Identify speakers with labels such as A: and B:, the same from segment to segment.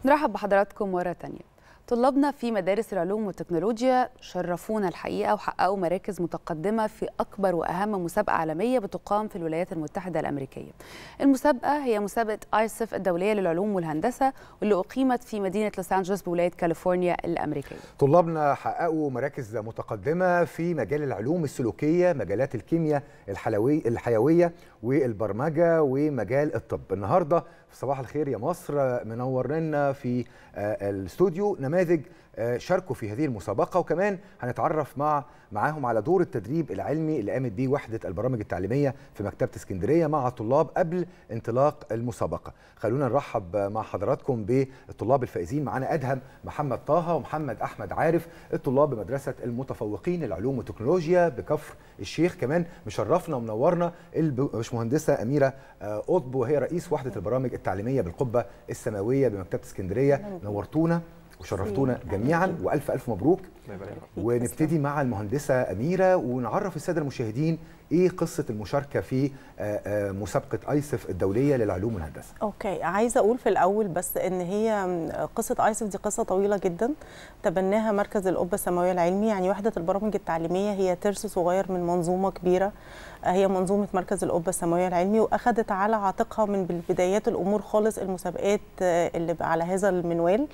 A: نرحب بحضراتكم مرة تانية طلابنا في مدارس العلوم والتكنولوجيا شرفونا الحقيقة وحققوا مراكز متقدمة في أكبر وأهم مسابقة عالمية بتقام في الولايات المتحدة الأمريكية المسابقة هي مسابقة آيسف الدولية للعلوم والهندسة واللي أقيمت في مدينة لوس أنجلوس بولاية كاليفورنيا الأمريكية
B: طلابنا حققوا مراكز متقدمة في مجال العلوم السلوكية مجالات الكيمياء الحلوي الحيوية والبرمجة ومجال الطب النهاردة في صباح الخير يا مصر منور لنا في الاستوديو نماذج شاركوا في هذه المسابقة وكمان هنتعرف مع معاهم على دور التدريب العلمي اللي قامت بيه وحدة البرامج التعليمية في مكتبة اسكندرية مع الطلاب قبل انطلاق المسابقة خلونا نرحب مع حضراتكم بالطلاب الفائزين معانا أدهم محمد طه ومحمد أحمد عارف الطلاب بمدرسة المتفوقين العلوم والتكنولوجيا بكفر الشيخ كمان مشرفنا ومنورنا الباشمهندسة أميرة قطب وهي رئيس وحدة البرامج التعليمية بالقبة السماوية بمكتبة اسكندرية نورتونا وشرفتونا جميعا والف الف مبروك ونبتدي مع المهندسه اميره ونعرف الساده المشاهدين ايه قصه المشاركه في مسابقه ايسف الدوليه للعلوم والهندسه
C: اوكي عايزه اقول في الاول بس ان هي قصه ايسف دي قصه طويله جدا تبناها مركز القبه السماويه العلمي يعني وحده البرامج التعليميه هي ترس صغير من منظومه كبيره هي منظومه مركز القبه السماويه العلمي واخذت على عاتقها من بدايات الامور خالص المسابقات اللي على هذا المنوال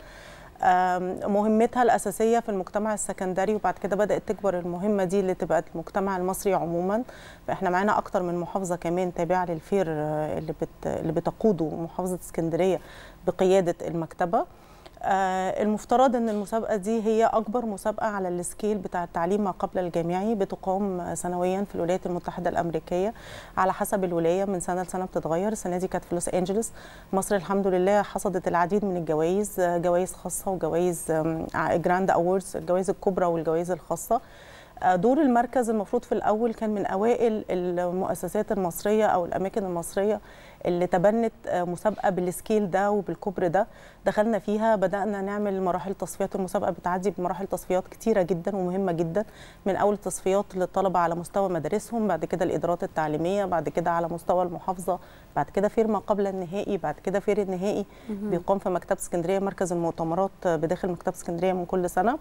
C: مهمتها الأساسية في المجتمع السكندري وبعد كده بدأت تكبر المهمة دي اللي تبقى المجتمع المصري عموما فإحنا معانا أكتر من محافظة كمان تابعة للفير اللي, بت اللي بتقوده محافظة اسكندرية بقيادة المكتبة آه المفترض ان المسابقه دي هي اكبر مسابقه على السكيل بتاع التعليم ما قبل الجامعي بتقام سنويا في الولايات المتحده الامريكيه على حسب الولايه من سنه لسنه بتتغير السنه دي كانت في لوس انجلوس مصر الحمد لله حصدت العديد من الجوائز جوائز خاصه وجوائز جراند اووردز الجوائز الكبرى والجوائز الخاصه دور المركز المفروض في الاول كان من اوائل المؤسسات المصريه او الاماكن المصريه اللي تبنت مسابقه بالسكيل ده وبالكبر ده دخلنا فيها بدانا نعمل مراحل تصفيات المسابقه بتعدي بمراحل تصفيات كتيره جدا ومهمه جدا من اول التصفيات للطلبه على مستوى مدارسهم بعد كده الادارات التعليميه بعد كده على مستوى المحافظه بعد كده فير ما قبل النهائي بعد كده فير النهائي بيقام في مكتبه اسكندريه مركز المؤتمرات بداخل مكتبه اسكندريه من كل سنه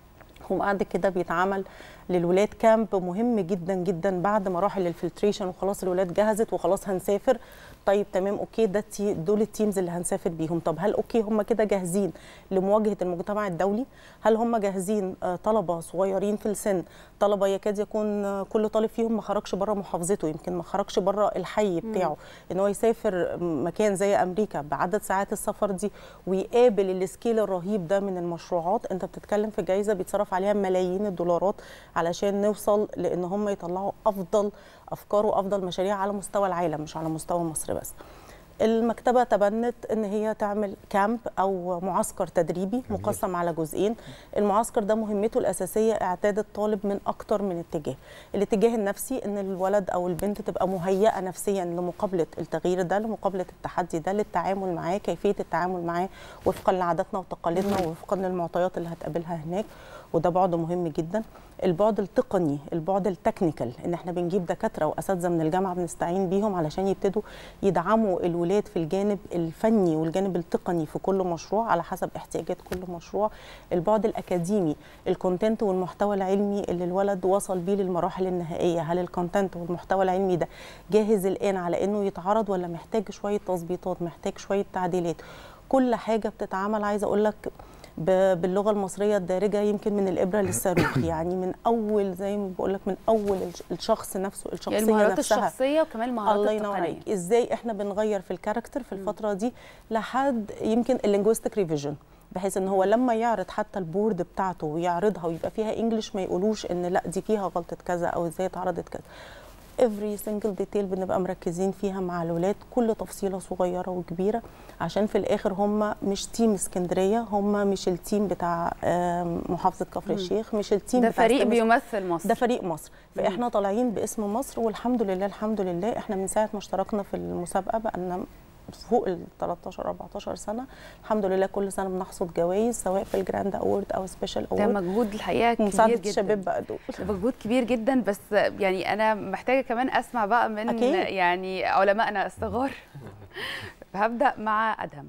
C: وبعد كده بيتعمل للولاد كامب مهم جدا جدا بعد مراحل الفلتريشن وخلاص الولاد جهزت وخلاص هنسافر طيب تمام اوكي ده التي دول التيمز اللي هنسافر بيهم طب هل اوكي هم كده جاهزين لمواجهه المجتمع الدولي هل هم جاهزين طلبه صغيرين في السن طلبه يكاد يكون كل طالب فيهم ما خرجش بره محافظته يمكن ما خرجش بره الحي بتاعه ان هو يسافر مكان زي امريكا بعدد ساعات السفر دي ويقابل السكيل الرهيب ده من المشروعات انت بتتكلم في جائزه بيتصرف عليها ملايين الدولارات علشان نوصل لان هم يطلعوا افضل افكار وافضل مشاريع على مستوى العالم مش على مستوى مصر بس المكتبه تبنت ان هي تعمل كامب او معسكر تدريبي مقسم على جزئين المعسكر ده مهمته الاساسيه اعداد الطالب من اكتر من اتجاه الاتجاه النفسي ان الولد او البنت تبقى مهيئه نفسيا لمقابله التغيير ده لمقابله التحدي ده للتعامل معاه كيفيه التعامل معاه وفقا لعاداتنا وتقاليدنا وفقا للمعطيات اللي هتقابلها هناك وده بعد مهم جدا البعد التقني البعد التكنيكال ان احنا بنجيب دكاتره واساتذه من الجامعه بنستعين بيهم علشان يبتدوا يدعموا الولاد في الجانب الفني والجانب التقني في كل مشروع على حسب احتياجات كل مشروع البعد الاكاديمي الكونتنت والمحتوى العلمي اللي الولد وصل بيه للمراحل النهائيه هل الكونتنت والمحتوى العلمي ده جاهز الان على انه يتعرض ولا محتاج شويه تظبيطات محتاج شويه تعديلات كل حاجه بتتعمل عايزه اقول لك باللغه المصريه الدارجه يمكن من الابره للصاروخ يعني من اول زي ما بقول لك من اول الشخص نفسه الشخصيه
A: يعني المهارات
C: نفسها
A: الشخصيه وكمان المهارات
C: الله ينور عليك ازاي احنا بنغير في الكاركتر في الفتره دي لحد يمكن اللينجويستيك ريفيجن بحيث ان هو لما يعرض حتى البورد بتاعته ويعرضها ويبقى فيها انجلش ما يقولوش ان لا دي فيها غلطه كذا او ازاي اتعرضت كذا every single detail بنبقى مركزين فيها مع الولاد كل تفصيله صغيره وكبيره عشان في الاخر هم مش تيم اسكندريه هم مش التيم بتاع محافظه كفر الشيخ مش التيم
A: ده
C: بتاع
A: فريق بيمثل مصر
C: ده فريق مصر فاحنا طالعين باسم مصر والحمد لله الحمد لله احنا من ساعه ما اشتركنا في المسابقه بقى فوق ال 13 14 سنه الحمد لله كل سنه بنحصد جوائز سواء في الجراند اوورد او سبيشال
A: ده
C: اوورد
A: مجهود الحقيقه كبير
C: مساعده
A: جدا
C: الشباب بقى دول
A: ده مجهود كبير جدا بس يعني انا محتاجه كمان اسمع بقى من
C: أكيد.
A: يعني علمائنا الصغار هبدا مع ادهم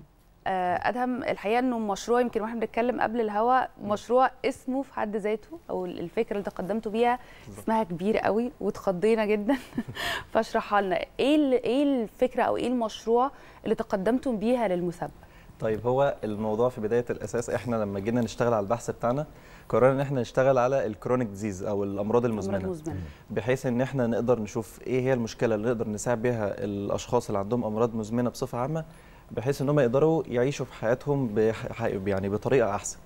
A: آه، ادهم الحقيقه انه مشروع يمكن واحنا بنتكلم قبل الهوا مشروع اسمه في حد ذاته او الفكره اللي تقدمتوا بيها اسمها كبير قوي واتخضينا جدا فاشرحها لنا ايه ال- ايه الفكره او ايه المشروع اللي تقدمتم بيها للمسابقه
D: طيب هو الموضوع في بدايه الاساس احنا لما جينا نشتغل على البحث بتاعنا قررنا ان احنا نشتغل على الكرونيك ديزيز او الامراض المزمنه
A: أمراض مزمنه
D: بحيث ان احنا نقدر نشوف ايه هي المشكله اللي نقدر نساعد بيها الاشخاص اللي عندهم امراض مزمنه بصفه عامه بحيث ان هم يقدروا يعيشوا في حياتهم بح... يعني بطريقه احسن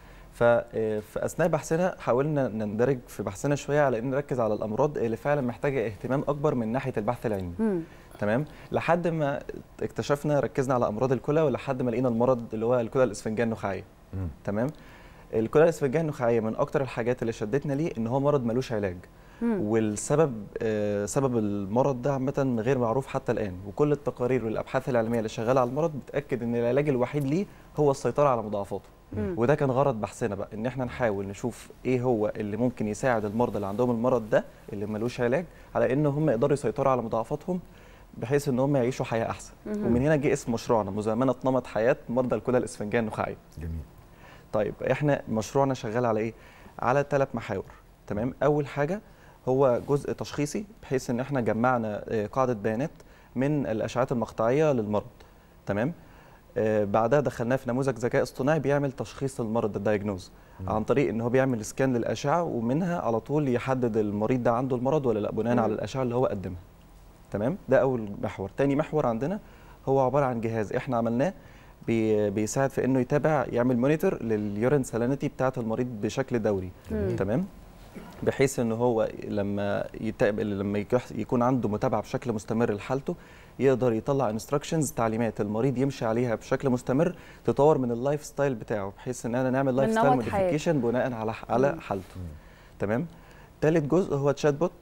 D: ففي اثناء بحثنا حاولنا نندرج في بحثنا شويه على ان نركز على الامراض اللي فعلا محتاجه اهتمام اكبر من ناحيه البحث العلمي
A: مم.
D: تمام لحد ما اكتشفنا ركزنا على امراض الكلى ولحد ما لقينا المرض اللي هو الكلى الاسفنجيه النخاعيه
B: مم.
D: تمام الكلى الاسفنجيه النخاعيه من اكتر الحاجات اللي شدتنا ليه ان هو مرض ملوش علاج
A: مم.
D: والسبب آه، سبب المرض ده عامه غير معروف حتى الان وكل التقارير والابحاث العلميه اللي شغاله على المرض بتاكد ان العلاج الوحيد ليه هو السيطره على مضاعفاته
A: مم.
D: وده كان غرض بحثنا بقى ان احنا نحاول نشوف ايه هو اللي ممكن يساعد المرضى اللي عندهم المرض ده اللي ملوش علاج على ان هم يقدروا يسيطروا على مضاعفاتهم بحيث ان هم يعيشوا حياه احسن
A: مهم.
D: ومن هنا جه اسم مشروعنا مزامنه نمط حياه مرضى الكلى الاسفنجيه النخاعيه
B: جميل
D: طيب احنا مشروعنا شغال على ايه على ثلاث محاور تمام اول حاجه هو جزء تشخيصي بحيث ان احنا جمعنا آه، قاعده بيانات من الاشعات المقطعيه للمرض تمام آه، بعدها دخلناه في نموذج ذكاء اصطناعي بيعمل تشخيص المرض الدايجنوز عن طريق ان هو بيعمل سكان للاشعه ومنها على طول يحدد المريض ده عنده المرض ولا لا بناء
A: مم.
D: على الاشعه اللي هو قدمها تمام ده اول محور تاني محور عندنا هو عباره عن جهاز احنا عملناه بي بيساعد في انه يتابع يعمل مونيتور لليورين سالينيتي بتاعه المريض بشكل دوري
A: مم.
D: تمام بحيث ان هو لما يتقبل لما يكح- يكون عنده متابعه بشكل مستمر لحالته يقدر يطلع انستراكشنز تعليمات المريض يمشي عليها بشكل مستمر تطور من اللايف ستايل بتاعه بحيث ان انا نعمل لايف
A: من
D: ستايل
A: نمط حياته.
D: موديفيكيشن بناء على على
A: مم.
D: حالته تمام ثالث جزء هو تشات بوت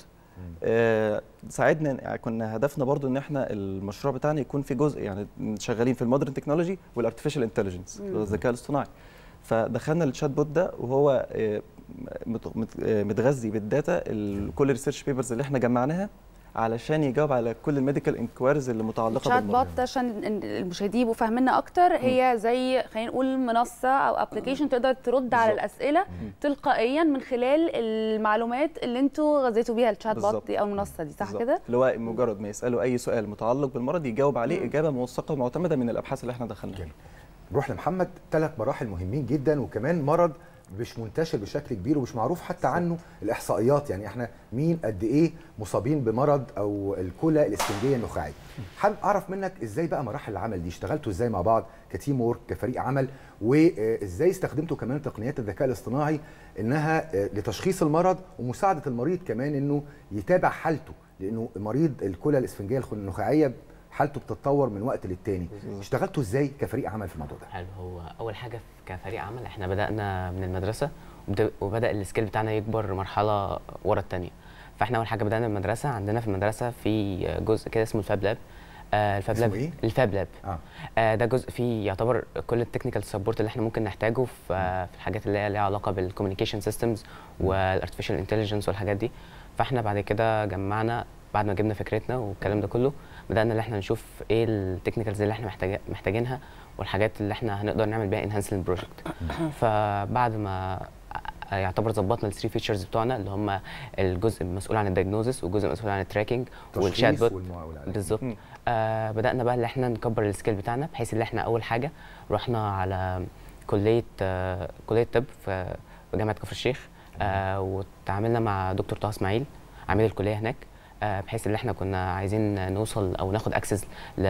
D: آه، ساعدنا يعني كنا هدفنا برضو ان احنا المشروع بتاعنا يكون في جزء يعني شغالين في المودرن تكنولوجي والارتفيشال انتليجنس
A: مم.
D: الذكاء الاصطناعي فدخلنا الشات بوت ده وهو آه، مت- مت- آه، متغذي بالداتا ال- كل الريسيرش بيبرز اللي احنا جمعناها علشان يجاوب على كل الميديكال انكويريز اللي متعلقه
A: شات
D: بالمرض
A: بوت عشان إن المشاهدين يبقوا فاهميننا اكتر هي زي خلينا نقول منصه او ابلكيشن تقدر ترد على
D: بالظبط.
A: الاسئله تلقائيا من خلال المعلومات اللي انتوا غذيتوا بيها الشات بوت
D: بالظبط.
A: دي او المنصه دي صح
D: بالظبط.
A: كده؟
D: اللي هو مجرد ما يسالوا اي سؤال متعلق بالمرض يجاوب عليه
A: مم.
D: اجابه موثقه ومعتمده من الابحاث اللي احنا دخلناها
B: جميل. نروح لمحمد ثلاث مراحل مهمين جدا وكمان مرض مش منتشر بشكل كبير ومش معروف حتى عنه الاحصائيات يعني احنا مين قد ايه مصابين بمرض او الكلى الاسفنجيه النخاعيه حابب اعرف منك ازاي بقى مراحل العمل دي اشتغلتوا ازاي مع بعض كتيم وورك كفريق عمل وازاي استخدمتوا كمان تقنيات الذكاء الاصطناعي انها آه، لتشخيص المرض ومساعده المريض كمان انه يتابع حالته لانه مريض الكلى الاسفنجيه النخاعيه حالته بتتطور من وقت للتاني
D: بالظبط.
B: اشتغلتوا ازاي كفريق عمل في الموضوع ده
E: حلو هو اول حاجه كفريق عمل احنا بدانا من المدرسه وبد- وبدا السكيل بتاعنا يكبر مرحله ورا الثانيه فاحنا اول حاجه بدانا من المدرسه عندنا في المدرسه في جزء كده اسمه الفاب لاب آه الفاب
B: اسمه
E: لاب
B: إيه؟
E: الفاب لاب
B: اه
E: آه ده جزء فيه يعتبر كل التكنيكال سبورت اللي احنا ممكن نحتاجه في, آه في الحاجات اللي هي ليها علاقه بالكوميونيكيشن سيستمز والارتفيشال انتليجنس والحاجات دي فاحنا بعد كده جمعنا بعد ما جبنا فكرتنا والكلام ده كله بدانا ان احنا نشوف ايه التكنيكالز اللي احنا محتاج محتاجينها والحاجات اللي احنا هنقدر نعمل بيها انهانس للبروجكت فبعد ما يعتبر ظبطنا الثري فيتشرز بتوعنا اللي هم الجزء المسؤول عن الدايجنوزس والجزء المسؤول عن التراكنج والشات
B: تشخيص
E: بوت
B: والمع- والعلاج.
E: بالظبط
D: مم.
E: آه بدانا بقى اللي احنا نكبر السكيل بتاعنا بحيث ان احنا اول حاجه رحنا على كليه آه كليه طب في في جامعه كفر الشيخ آه وتعاملنا مع دكتور طه اسماعيل عميد الكليه هناك آه بحيث ان احنا كنا عايزين نوصل او ناخد اكسس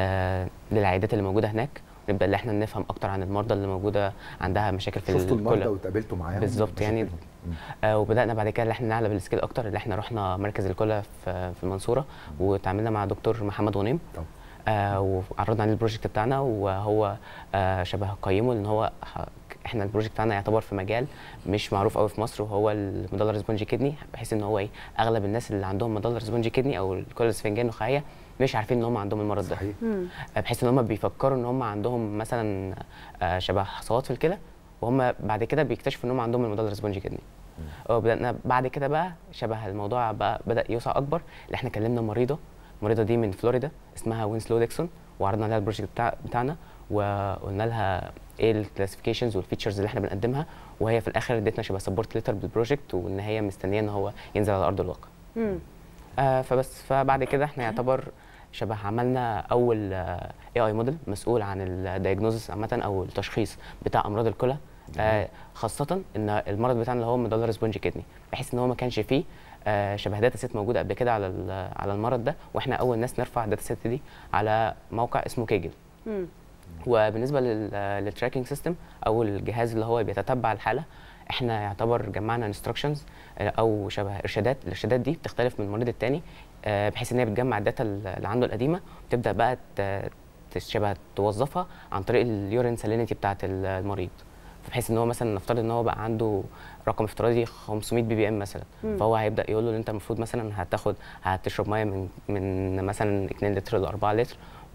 E: للعيادات اللي موجوده هناك نبدا ان احنا نفهم اكتر عن المرضى اللي موجوده عندها مشاكل في
B: شفتوا المرضى
E: الكلى
B: واتقابلتوا معاهم
E: بالظبط، يعني
B: مشاكلهم. مم.
E: آه وبدانا بعد كده ان احنا نعلى بالسكيل اكتر اللي احنا رحنا مركز الكلى في في المنصوره وتعاملنا مع دكتور محمد غنيم
B: طب.
E: آه وعرضنا عليه البروجكت بتاعنا وهو آه شبه قيمه لان هو ح- احنا البروجكت بتاعنا يعتبر في مجال مش معروف قوي في مصر وهو المدلر سبونجي كدني بحيث ان هو ايه اغلب الناس اللي عندهم مدلر سبونجي كدني او الكلى الاسفنجيه النخاعيه مش عارفين ان هم عندهم المرض ده
B: صحيح
A: مم.
E: آه، بحيث ان هم بيفكروا ان هم عندهم مثلا آه، شبه حصوات في الكلى وهم بعد كده بيكتشفوا ان هم عندهم المدلر سبونجي كدني وبدانا بعد كده بقى شبه الموضوع بقى بدا يوسع اكبر اللي احنا كلمنا مريضه المريضه دي من فلوريدا اسمها وينسلو ديكسون وعرضنا عليها البروجكت بتاع بتاعنا وقلنا لها ايه الكلاسيفيكيشنز والفيتشرز اللي احنا بنقدمها وهي في الاخر ادتنا شبه سبورت ليتر بالبروجكت وان هي مستنيه ان هو ينزل على ارض الواقع
A: مم.
E: آه فبس فبعد كده احنا يعتبر شبه عملنا اول اي اي موديل مسؤول عن الدايجنوزس عامه او التشخيص بتاع امراض الكلى آه خاصه ان المرض بتاعنا اللي هو مدلر سبونج كدني بحيث ان هو ما كانش فيه آه شبه داتا سيت موجوده قبل كده على ال- على المرض ده واحنا اول ناس نرفع الداتا سيت دي على موقع اسمه كيجل
A: مم.
E: وبالنسبه للتراكنج سيستم او الجهاز اللي هو بيتتبع الحاله احنا يعتبر جمعنا انستراكشنز او شبه ارشادات الارشادات دي بتختلف من المريض التاني آه، بحيث ان هي بتجمع الداتا اللي عنده القديمه وتبدا بقى ت- شبه توظفها عن طريق اليورين سالينيتي بتاعه المريض بحيث ان هو مثلا نفترض ان هو بقى عنده رقم افتراضي 500 بي بي ام مثلا
A: مم.
E: فهو هيبدا يقول له ان انت المفروض مثلا هتاخد هتشرب ميه من من مثلا 2 لتر ل 4 لتر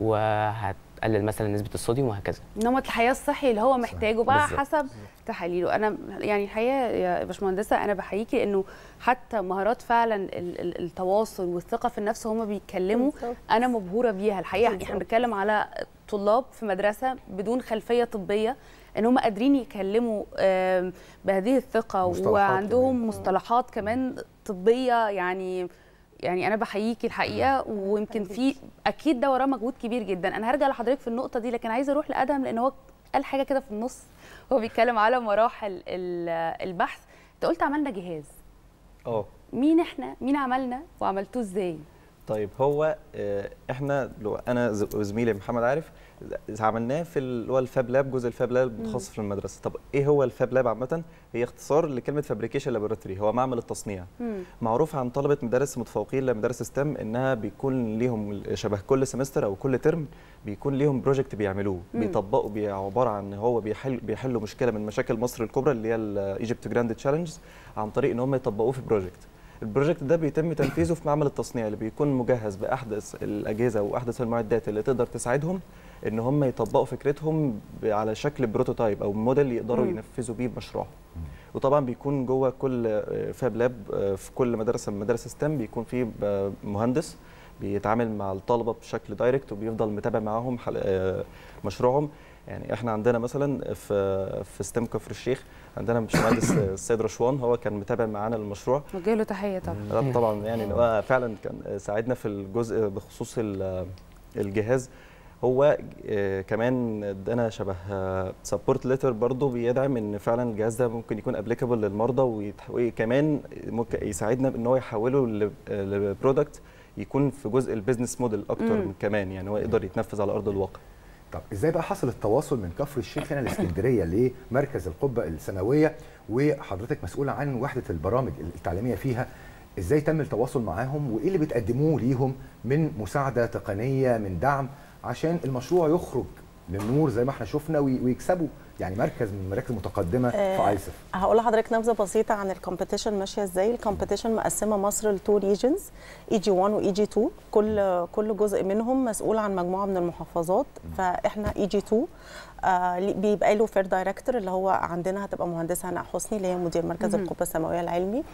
E: وهتقلل مثلا نسبه الصوديوم وهكذا
A: نمط الحياه الصحي اللي هو محتاجه بقى
E: بالظبط.
A: حسب تحاليله انا يعني الحقيقه يا باشمهندسه انا بحييكي انه حتى مهارات فعلا ال- ال- التواصل والثقه في النفس وهم بيتكلموا
C: بالظبط.
A: انا مبهوره بيها الحقيقه
C: بالظبط.
A: احنا بنتكلم على طلاب في مدرسه بدون خلفيه طبيه ان هم قادرين يتكلموا آم، بهذه الثقه
B: مصطلحات
A: وعندهم
B: كمان.
A: مصطلحات كمان طبيه يعني يعني انا بحييكي الحقيقه ويمكن في اكيد ده وراه مجهود كبير جدا انا هرجع لحضرتك في النقطه دي لكن عايزه اروح لادهم لان هو قال حاجه كده في النص هو بيتكلم على مراحل ال- البحث انت قلت عملنا جهاز
D: اه
A: مين احنا مين عملنا وعملتوه ازاي
D: طيب هو آه، احنا لو انا ز- وزميلي محمد عارف ز- عملناه في اللي هو الفاب لاب جزء الفاب لاب الخاص في المدرسه طب ايه هو الفاب لاب عامه هي اختصار لكلمه فابريكيشن لابوراتوري هو معمل التصنيع
A: مم.
D: معروف عن طلبه مدارس متفوقين لمدارس ستيم انها بيكون ليهم شبه كل سمستر او كل ترم بيكون ليهم بروجكت بيعملوه
A: مم.
D: بيطبقوا بي عباره عن هو بيحل بيحلوا مشكله من مشاكل مصر الكبرى اللي هي الايجيبت جراند تشالنج عن طريق ان هم يطبقوه في بروجكت البروجكت ده بيتم تنفيذه في معمل التصنيع اللي بيكون مجهز باحدث الاجهزه واحدث المعدات اللي تقدر تساعدهم ان هم يطبقوا فكرتهم ب- على شكل بروتوتايب او موديل يقدروا
A: مم.
D: ينفذوا بيه مشروعهم وطبعا بيكون جوه كل آه، فاب لاب آه، في كل مدرسه من مدارس ستيم بيكون في ب- مهندس بيتعامل مع الطلبه بشكل دايركت وبيفضل متابع معاهم حل- آه، مشروعهم يعني احنا عندنا مثلا في في ستيم كفر الشيخ عندنا باشمهندس السيد رشوان هو كان متابع معانا المشروع
A: وجه له تحيه طبعا
D: لا طبعا يعني هو فعلا كان ساعدنا في الجزء بخصوص ال- الجهاز هو آه، كمان ادانا شبه سبورت ليتر برضه بيدعم ان فعلا الجهاز ده ممكن يكون ابليكابل للمرضى ويتح- وكمان ممكن يساعدنا ان هو يحوله ل- لبرودكت يكون في جزء البيزنس موديل اكتر
A: مم.
D: من كمان يعني هو يقدر يتنفذ على ارض الواقع
B: طب ازاي بقى حصل التواصل من كفر الشيخ هنا لاسكندريه لمركز القبه السنويه وحضرتك مسؤوله عن وحده البرامج التعليميه فيها ازاي تم التواصل معاهم وايه اللي بتقدموه ليهم من مساعده تقنيه من دعم عشان المشروع يخرج للنور زي ما احنا شفنا وي- ويكسبوا يعني مركز من المراكز المتقدمه في
C: آه،
B: ايسف
C: هقول لحضرتك نبذه بسيطه عن الكومبيتيشن ماشيه ازاي الكومبيتيشن مقسمه مصر لتو ريجنز اي جي 1 واي جي 2 كل كل جزء منهم مسؤول عن مجموعه من المحافظات فاحنا اي جي 2 آه لي- بيبقى له فير دايركتور اللي هو عندنا هتبقى مهندسه هناء حسني اللي هي مدير مركز
A: مهم.
C: القبه السماويه العلمي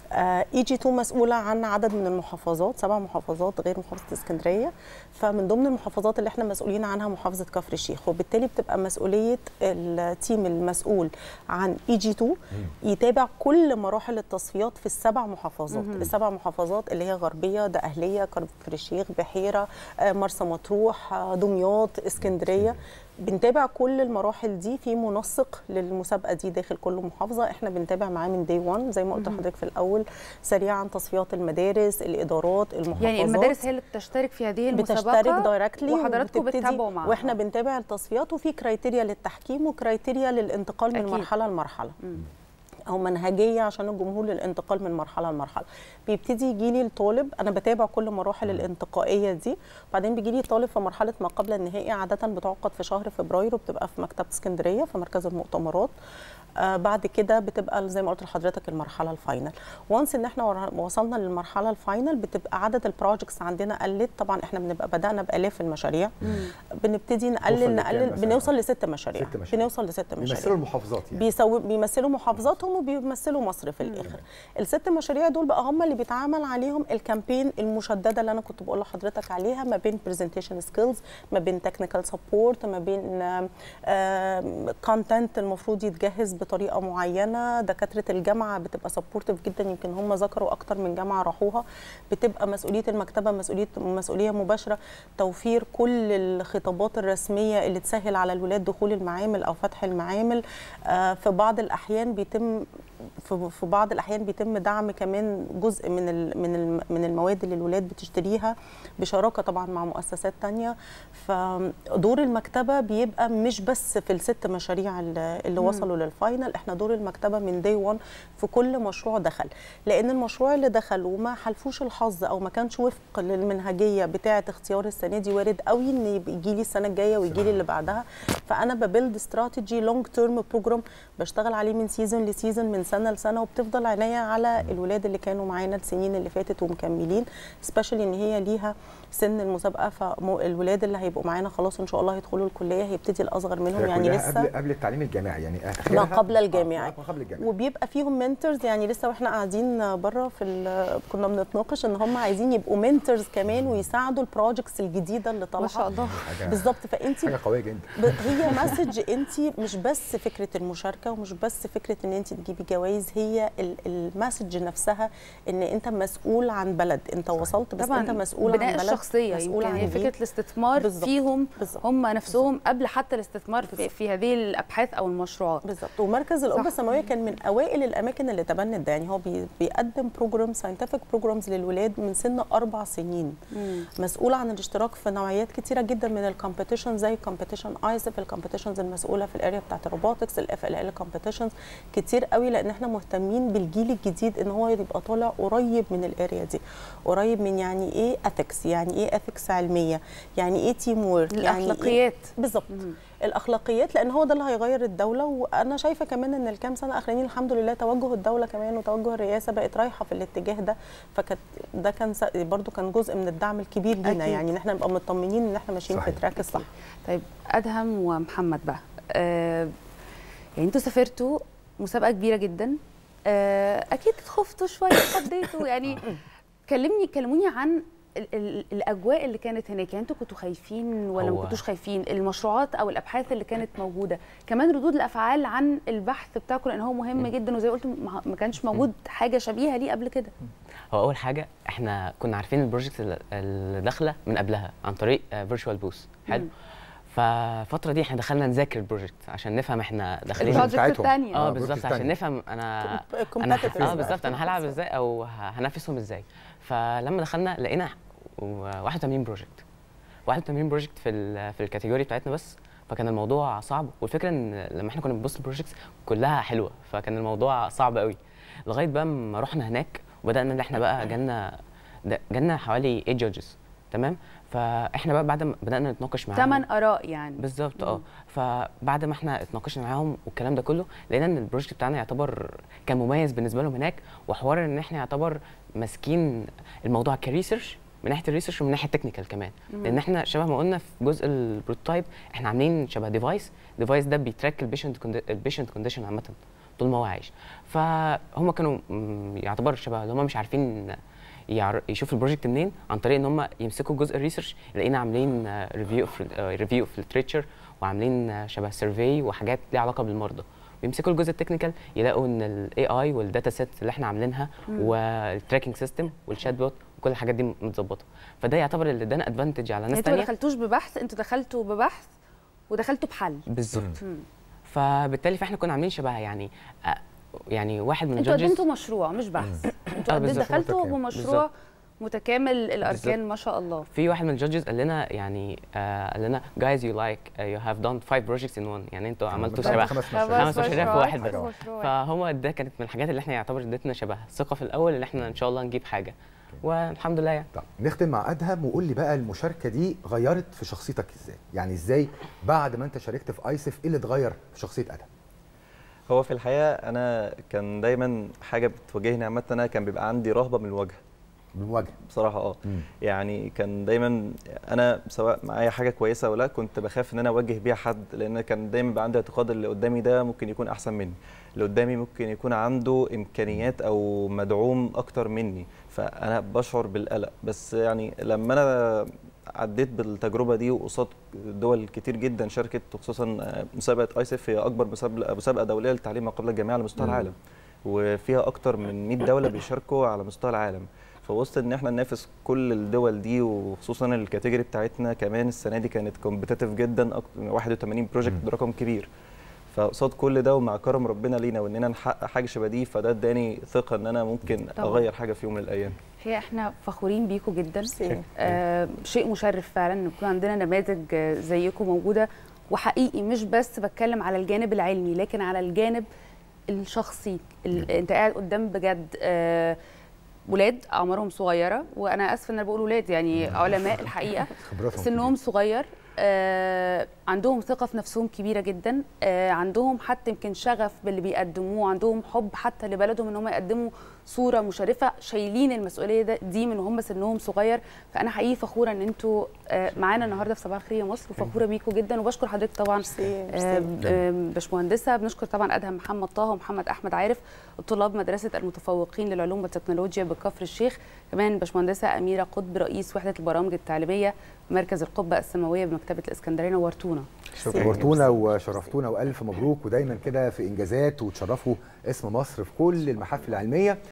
C: اي جي 2 مسؤوله عن عدد من المحافظات سبع محافظات غير محافظه اسكندريه فمن ضمن المحافظات اللي احنا مسؤولين عنها محافظه كفر الشيخ وبالتالي بتبقى مسؤوليه التيم المسؤول عن اي جي 2 يتابع كل مراحل التصفيات في السبع محافظات
A: مهم.
C: السبع محافظات اللي هي غربيه دقهليه كفر الشيخ بحيره آه، مرسى مطروح آه، دمياط اسكندريه بنتابع كل المراحل دي في منسق للمسابقه دي داخل كل محافظه احنا بنتابع معاه من دي 1 زي ما قلت لحضرتك في الاول سريعا تصفيات المدارس الادارات المحافظات
A: يعني المدارس هي اللي بتشترك في هذه المسابقه
C: بتشترك دايركتلي
A: وحضراتكم بتتابعوا معاها
C: واحنا بنتابع التصفيات وفي كرايتيريا للتحكيم وكرايتيريا للانتقال من
A: أكيد.
C: مرحله لمرحله
A: مم.
C: او منهجيه عشان الجمهور للانتقال من مرحله لمرحله بيبتدي يجي لي الطالب انا بتابع كل مراحل الانتقائيه دي بعدين بيجي لي طالب في مرحله ما قبل النهائي عاده بتعقد في شهر فبراير وبتبقى في مكتبه اسكندريه في مركز المؤتمرات آه بعد كده بتبقى زي ما قلت لحضرتك المرحله الفاينل وانس ان احنا ور- وصلنا للمرحله الفاينل بتبقى عدد البروجكتس عندنا قلت طبعا احنا بنبقى بدانا بالاف المشاريع بنبتدي
B: توصل
C: نقلل
B: لكام
C: نقلل
B: مثلاً؟
C: بنوصل لست مشاريع
B: ست مشاريع.
C: بنوصل لست مشاريع
B: بيمثلوا المحافظات يعني
C: بيسوي بيمثلوا محافظاتهم وبيمثلوا مصر في الاخر الست مشاريع دول بقى هم اللي بيتعامل عليهم الكامبين المشدده اللي انا كنت بقول لحضرتك عليها ما بين برزنتيشن سكيلز ما بين تكنيكال سبورت ما بين كونتنت المفروض يتجهز بطريقه معينه دكاتره الجامعه بتبقى سبورتيف جدا يمكن هم ذكروا اكتر من جامعه راحوها بتبقى مسؤوليه المكتبه مسؤوليه مسؤوليه مباشره توفير كل الخطابات الرسميه اللي تسهل على الولاد دخول المعامل او فتح المعامل آه، في بعض الاحيان بيتم في في بعض الاحيان بيتم دعم كمان جزء من ال- من الم- من المواد اللي الولاد بتشتريها بشراكه طبعا مع مؤسسات تانية فدور المكتبه بيبقى مش بس في الست مشاريع اللي اللي وصلوا للفاينل احنا دور المكتبه من دي 1 في كل مشروع دخل لان المشروع اللي دخل وما حلفوش الحظ او ما كانش وفق للمنهجيه بتاعه اختيار السنه دي وارد قوي ان يجي لي السنه الجايه ويجي لي اللي بعدها فانا ببيلد استراتيجي لونج تيرم بروجرام بشتغل عليه من سيزون لسيزون من سنه لسنه وبتفضل عينيا على الولاد اللي كانوا معانا السنين اللي فاتت ومكملين سبيشالي ان هي ليها سن المسابقه فالولاد اللي هيبقوا معانا خلاص ان شاء الله هيدخلوا الكليه هيبتدي الاصغر منهم
B: هي
C: يعني
B: كلها
C: لسه
B: قبل قبل التعليم الجامعي يعني
C: ما
B: آخرها-
C: قبل الجامعي
B: آه، ما قبل الجامعي
C: وبيبقى فيهم منتورز يعني لسه واحنا قاعدين بره في ال- كنا بنتناقش ان هم عايزين يبقوا منتورز كمان ويساعدوا البروجكتس الجديده اللي طالعه
A: ما شاء الله
B: حاجة-
C: بالظبط فانت
B: حاجه قويه جدا
C: ب- هي مسج انت مش بس فكره المشاركه ومش بس فكره ان انت تجيبي جوائز هي ال- المسج نفسها ان انت مسؤول عن بلد انت وصلت بس
A: طبعا
C: انت مسؤول
A: بناء
C: عن بلد
A: الشخصيه
C: مسؤول
A: يمكن
C: عن
A: هي
C: جيل.
A: فكره الاستثمار
C: بالظبط.
A: فيهم
C: بالظبط.
A: هم نفسهم قبل حتى الاستثمار في, في هذه الابحاث او المشروعات
C: بالظبط ومركز القبه
A: صح.
C: السماويه كان من اوائل الاماكن اللي تبنت ده يعني هو بي- بيقدم بروجرام ساينتفك بروجرامز للولاد من سن اربع سنين
A: مم.
C: مسؤول عن الاشتراك في نوعيات كتيره جدا من الكومبيتيشن زي كومبيتيشن ايسف الكومبيتيشنز المسؤوله في الاريا بتاعت الروبوتكس الاف ال ال كومبيتيشنز كتير قوي لان احنا مهتمين بالجيل الجديد ان هو يبقى طالع قريب من الاريا دي قريب من يعني ايه اثكس يعني ايه اثكس علميه يعني ايه تيم وورك يعني إيه
A: الاخلاقيات
C: بالظبط
A: مم.
C: الاخلاقيات لان هو ده اللي هيغير الدوله وانا شايفه كمان ان الكام سنه اخرانيين الحمد لله توجه الدوله كمان وتوجه الرئاسه بقت رايحه في الاتجاه ده فكانت ده كان س- برضو كان جزء من الدعم الكبير لينا
A: أكيد.
C: يعني ان احنا نبقى مطمنين ان احنا ماشيين في
B: صحيح.
C: التراك الصح
A: طيب ادهم ومحمد بقى آه يعني انتوا سافرتوا مسابقه كبيره جدا آه اكيد خفتوا شويه خضيتوا يعني كلمني كلموني عن ال ال الاجواء اللي كانت هناك يعني انتوا كنتوا خايفين ولا ما
E: هو-
A: كنتوش خايفين المشروعات او الابحاث اللي كانت موجوده كمان ردود الافعال عن البحث بتاعكم لان هو مهم جدا وزي ما قلت ما ما كانش موجود حاجه شبيهه ليه قبل كده
E: هو اول حاجه احنا كنا عارفين البروجكت اللي- اللي داخله من قبلها عن طريق فيرتشوال بوث حلو
A: مم.
E: فالفتره دي احنا دخلنا نذاكر البروجكت عشان نفهم احنا داخلين
B: البروجكت
A: البروجكت
B: بتاعتهم.
A: الثانيه
E: اه
B: آه،
E: بالظبط
B: بروجكت
E: عشان
B: تانية.
E: نفهم انا انا ه-
C: competitive
E: اه
C: بقى.
E: بالظبط انا هلعب ازاي او ه- هنافسهم ازاي فلما دخلنا لقينا و- 81 بروجكت 81 بروجكت في ال في الكاتيجوري بتاعتنا بس فكان الموضوع صعب والفكره ان لما احنا كنا بنبص البروجكتس كلها حلوه فكان الموضوع صعب قوي لغايه بقى ما رحنا هناك وبدانا ان احنا بقى جالنا ده- جالنا حوالي 8 جادجز تمام فاحنا بقى بعد ما بدانا نتناقش معاهم
A: ثمان اراء يعني
E: بالظبط اه
A: مم.
E: فبعد ما احنا اتناقشنا معاهم والكلام ده كله لقينا ان البروجكت بتاعنا يعتبر كان مميز بالنسبه لهم هناك وحوار ان احنا يعتبر ماسكين الموضوع كريسيرش من ناحيه الريسيرش ومن ناحيه التكنيكال كمان
A: مم.
E: لان احنا شبه ما قلنا في جزء البروتوتايب احنا عاملين شبه ديفايس الديفايس ده بيتراك البيشنت البيشنت كونديشن عامه طول ما هو عايش فهم كانوا مم، يعتبر شبه اللي هم مش عارفين يعر... يشوفوا البروجكت منين عن طريق ان هم يمسكوا جزء الريسيرش لقينا عاملين ريفيو ريفيو في الليتريتشر وعاملين آه، شبه سيرفي وحاجات ليها علاقه بالمرضى ويمسكوا الجزء التكنيكال يلاقوا ان الاي اي والداتا سيت اللي احنا عاملينها والتراكنج سيستم والشات بوت وكل الحاجات دي متظبطه فده يعتبر اللي ادانا ادفانتج على ناس
A: انتوا ما
E: تانية
A: دخلتوش ببحث انتوا دخلتوا ببحث ودخلتوا بحل
E: بالظبط
A: مم.
E: فبالتالي فاحنا كنا عاملين شبه يعني آه، يعني واحد من
A: انتوا
E: الجادجز
A: قدمتوا مشروع مش بحث انتوا
E: آه،
A: قدمتوا
E: بالظبط.
A: دخلتوا
B: متكامل.
A: بمشروع
E: بالظبط.
A: متكامل الاركان
E: بالظبط.
A: ما شاء الله
E: في واحد من الجادجز قال لنا يعني آه قال لنا guys you like uh, you have done five projects in one يعني انتوا عملتوا
B: بتاعت
E: شبه
B: خمس
A: خمس
B: مشاريع
E: خمس مشاريع في واحد
B: بس.
A: مشروع.
E: فهو ده كانت من الحاجات اللي احنا يعتبر ادتنا شبه ثقه في الاول ان احنا ان شاء الله نجيب حاجه والحمد لله يعني
B: طب نختم مع ادهم وقول لي بقى المشاركه دي غيرت في شخصيتك ازاي؟ يعني ازاي بعد ما انت شاركت في ايسف ايه اللي اتغير في شخصيه ادهم؟
D: هو في الحقيقه انا كان دايما حاجه بتواجهني عامه انا كان بيبقى عندي رهبه من الوجه
B: من وجه
D: بصراحه اه
B: مم.
D: يعني كان دايما انا سواء معايا حاجه كويسه او لا كنت بخاف ان انا اوجه بيها حد لان كان دايما بيبقى عندي اعتقاد اللي قدامي ده ممكن يكون احسن مني اللي قدامي ممكن يكون عنده امكانيات او مدعوم اكتر مني فانا بشعر بالقلق بس يعني لما انا عديت بالتجربه دي وقصاد دول كتير جدا شاركت وخصوصا مسابقه ايسف هي اكبر مسابقه مسابقه دوليه للتعليم ما قبل الجامعه على مستوى
B: مم.
D: العالم وفيها اكتر من 100 دوله بيشاركوا على مستوى العالم فوسط ان احنا ننافس كل الدول دي وخصوصا الكاتيجوري بتاعتنا كمان السنه دي كانت كومبيتيتيف جدا أكتر 81 بروجكت
B: مم.
D: ده رقم كبير فقصاد كل ده ومع كرم ربنا لينا واننا نحقق حاجه شبه دي فده اداني ثقه ان انا ممكن
A: طبعاً.
D: اغير حاجه في يوم من الايام
A: هي احنا فخورين بيكم جدا
C: ميرسي.
A: آه شيء مشرف فعلا ان يكون عندنا نماذج آه، زيكم موجوده وحقيقي مش بس بتكلم على الجانب العلمي لكن على الجانب الشخصي ال- انت قاعد قدام بجد آه ولاد اعمارهم صغيره وانا اسفه ان انا بقول ولاد يعني علماء الحقيقه
B: خبراتهم
A: سنهم صغير آه، عندهم ثقة في نفسهم كبيرة جدا آه، عندهم حتى يمكن شغف باللي بيقدموه عندهم حب حتى لبلدهم ان هم يقدموا صورة مشرفة شايلين المسؤولية ده- دي من هم سنهم صغير فأنا حقيقي فخورة ان انتوا آه، معانا النهاردة في صباح الخير يا مصر وفخورة بيكم جدا وبشكر حضرتك طبعا
C: ميرسي
A: آه،
C: ميرسي.
A: ب- آه، باشمهندسة بنشكر طبعا أدهم محمد طه ومحمد أحمد عارف طلاب مدرسة المتفوقين للعلوم والتكنولوجيا بكفر الشيخ كمان باشمهندسة أميرة قطب رئيس وحدة البرامج التعليمية مركز القبة السماوية بمكتبة الإسكندرية نورتونا
C: شكراً.
B: نورتونا وشرفتونا والف مبروك ودايما كده في انجازات وتشرفوا اسم مصر في كل المحافل العلميه